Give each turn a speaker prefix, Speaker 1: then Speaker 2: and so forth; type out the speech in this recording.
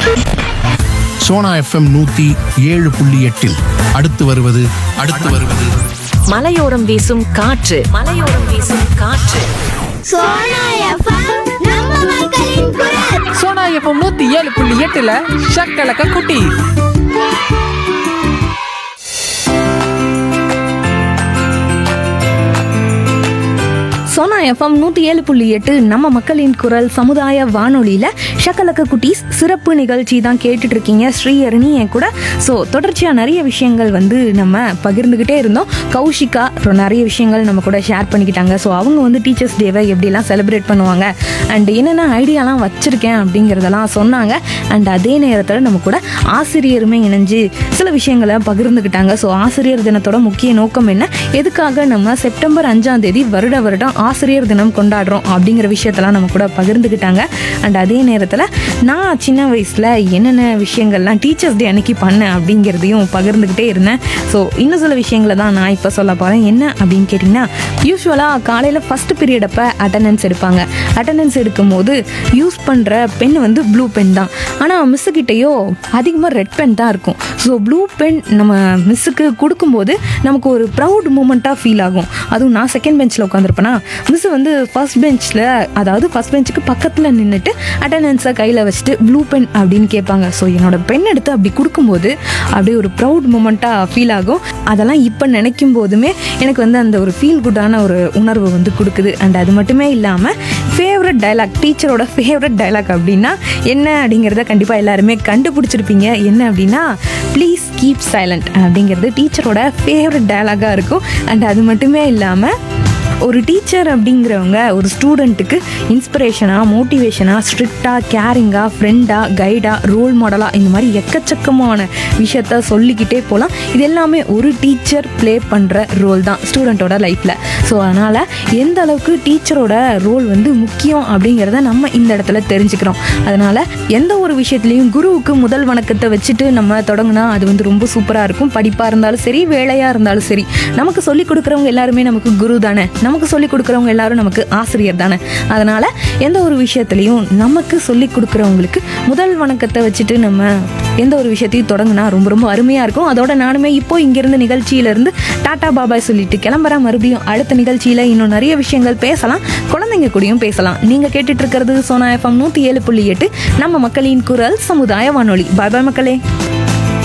Speaker 1: Sona FM நூத்தி ஏழு புள்ளி எட்டில் அடுத்து வருவது அடுத்து வருவது
Speaker 2: மலையோரம் வீசும் காற்று மலையோரம் வீசும் காற்று
Speaker 3: சோனா எஃப்எம் நம்ம மக்களின் குரல்
Speaker 4: சோனா எஃப்எம் நூத்தி ஏழு புள்ளி எட்டுல ஷக்கலக்க குட்டி
Speaker 5: சோனா எஃப்எம் நூற்றி ஏழு புள்ளி எட்டு நம்ம மக்களின் குரல் சமுதாய வானொலியில் ஷக்கலக்க குட்டீஸ் சிறப்பு நிகழ்ச்சி தான் கேட்டுட்டு இருக்கீங்க ஸ்ரீஹரணி என் கூட ஸோ தொடர்ச்சியாக நிறைய விஷயங்கள் வந்து நம்ம பகிர்ந்துக்கிட்டே இருந்தோம் கௌஷிகா ரொ- நிறைய விஷயங்கள் நம்ம கூட ஷேர் பண்ணிக்கிட்டாங்க ஸோ அவங்க வந்து டீச்சர்ஸ் டேவை எப்படிலாம் செலிப்ரேட் பண்ணுவாங்க அண்ட் என்னென்ன ஐடியாலாம் வச்சுருக்கேன் அப்படிங்கிறதெல்லாம் சொன்னாங்க அண்ட் அதே நேரத்தில் நம்ம கூட ஆசிரியருமே இணைஞ்சு சில விஷயங்களை பகிர்ந்துக்கிட்டாங்க ஸோ ஆசிரியர் தினத்தோட முக்கிய நோக்கம் என்ன எதுக்காக நம்ம செப்டம்பர் அஞ்சாம் தேதி வருட வருடம் ஆசிரியர் தினம் கொண்டாடுறோம் அப்படிங்கிற விஷயத்தெல்லாம் நம்ம கூட பகிர்ந்துக்கிட்டாங்க அண்ட் அதே நேரத்தில் நான் சின்ன வயசில் என்னென்ன விஷயங்கள்லாம் டீச்சர்ஸ் டே அன்னைக்கு பண்ணேன் அப்படிங்கிறதையும் பகிர்ந்துக்கிட்டே இருந்தேன் ஸோ இன்னும் சில விஷயங்களை தான் நான் இப்போ சொல்ல போகிறேன் என்ன அப்படின்னு கேட்டிங்கன்னா யூஸ்வலாக காலையில் ஃபஸ்ட் பீரியட் அப்போ அட்டண்டன்ஸ் எடுப்பாங்க அட்டண்டன்ஸ் எடுக்கும்போது யூஸ் பண்ணுற பென் வந்து ப்ளூ பென் தான் ஆனால் மிஸ்ஸுக்கிட்டேயோ அதிகமாக ரெட் பென் தான் இருக்கும் ஸோ ப்ளூ பென் நம்ம மிஸ்ஸுக்கு கொடுக்கும்போது நமக்கு ஒரு ப்ரௌட் மூமெண்ட்டாக ஃபீல் ஆகும் அதுவும் நான் செகண்ட் பெஞ்சில் உட்காந்துருப்பேனா மிஸ் வந்து ஃபர்ஸ்ட் பெஞ்சில் அதாவது ஃபர்ஸ்ட் பெஞ்சுக்கு பக்கத்தில் நின்றுட்டு அட்டண்டன்ஸை கையில் வச்சுட்டு ப்ளூ பென் அப்படின்னு கேட்பாங்க ஸோ என்னோட பென் எடுத்து அப்படி கொடுக்கும்போது அப்படியே ஒரு ப்ரௌட் மூமெண்ட்டாக ஃபீல் ஆகும் அதெல்லாம் இப்போ நினைக்கும் போதுமே எனக்கு வந்து அந்த ஒரு ஃபீல் குட்டான ஒரு உணர்வு வந்து கொடுக்குது அண்ட் அது மட்டுமே இல்லாமல் ஃபேவரட் டைலாக் டீச்சரோட ஃபேவரட் டைலாக் அப்படின்னா என்ன அப்படிங்கிறத கண்டிப்பாக எல்லாருமே கண்டுபிடிச்சிருப்பீங்க என்ன அப்படின்னா ப்ளீஸ் கீப் சைலண்ட் அப்படிங்கிறது டீச்சரோட ஃபேவரட் டைலாகாக இருக்கும் அண்ட் அது மட்டுமே இல்லாமல் ஒரு டீச்சர் அப்படிங்கிறவங்க ஒரு ஸ்டூடெண்ட்டுக்கு இன்ஸ்பிரேஷனாக மோட்டிவேஷனாக ஸ்ட்ரிக்டாக கேரிங்காக ஃப்ரெண்டாக கைடாக ரோல் மாடலாக இந்த மாதிரி எக்கச்சக்கமான விஷயத்த சொல்லிக்கிட்டே போகலாம் இது எல்லாமே ஒரு டீச்சர் ப்ளே பண்ணுற ரோல் தான் ஸ்டூடெண்ட்டோட லைஃப்பில் ஸோ அதனால் எந்த அளவுக்கு டீச்சரோட ரோல் வந்து முக்கியம் அப்படிங்கிறத நம்ம இந்த இடத்துல தெரிஞ்சுக்கிறோம் அதனால் எந்த ஒரு விஷயத்துலையும் குருவுக்கு முதல் வணக்கத்தை வச்சுட்டு நம்ம தொடங்கினா அது வந்து ரொம்ப சூப்பராக இருக்கும் படிப்பாக இருந்தாலும் சரி வேலையாக இருந்தாலும் சரி நமக்கு சொல்லிக் கொடுக்குறவங்க எல்லாருமே நமக்கு குரு தானே நமக்கு சொல்லிக் கொடுக்குறவங்க எல்லாரும் நமக்கு ஆசிரியர் தானே அதனால் எந்த ஒரு விஷயத்துலையும் நமக்கு சொல்லிக் கொடுக்குறவங்களுக்கு முதல் வணக்கத்தை வச்சுட்டு நம்ம எந்த ஒரு விஷயத்தையும் தொடங்கினா ரொம்ப ரொம்ப அருமையாக இருக்கும் அதோட நானுமே இப்போ இங்கிருந்து நிகழ்ச்சியிலேருந்து டாடா பாபாய் சொல்லிட்டு கிளம்புறேன் மறுபடியும் அடுத்த நிகழ்ச்சியில் இன்னும் நிறைய விஷயங்கள் பேசலாம் குழந்தைங்க கூடயும் பேசலாம் நீங்கள் கேட்டுட்டு இருக்கிறது சோனா எஃப்எம் நூற்றி ஏழு புள்ளி எட்டு நம்ம மக்களின் குரல் சமுதாய வானொலி பாய் பாய் மக்களே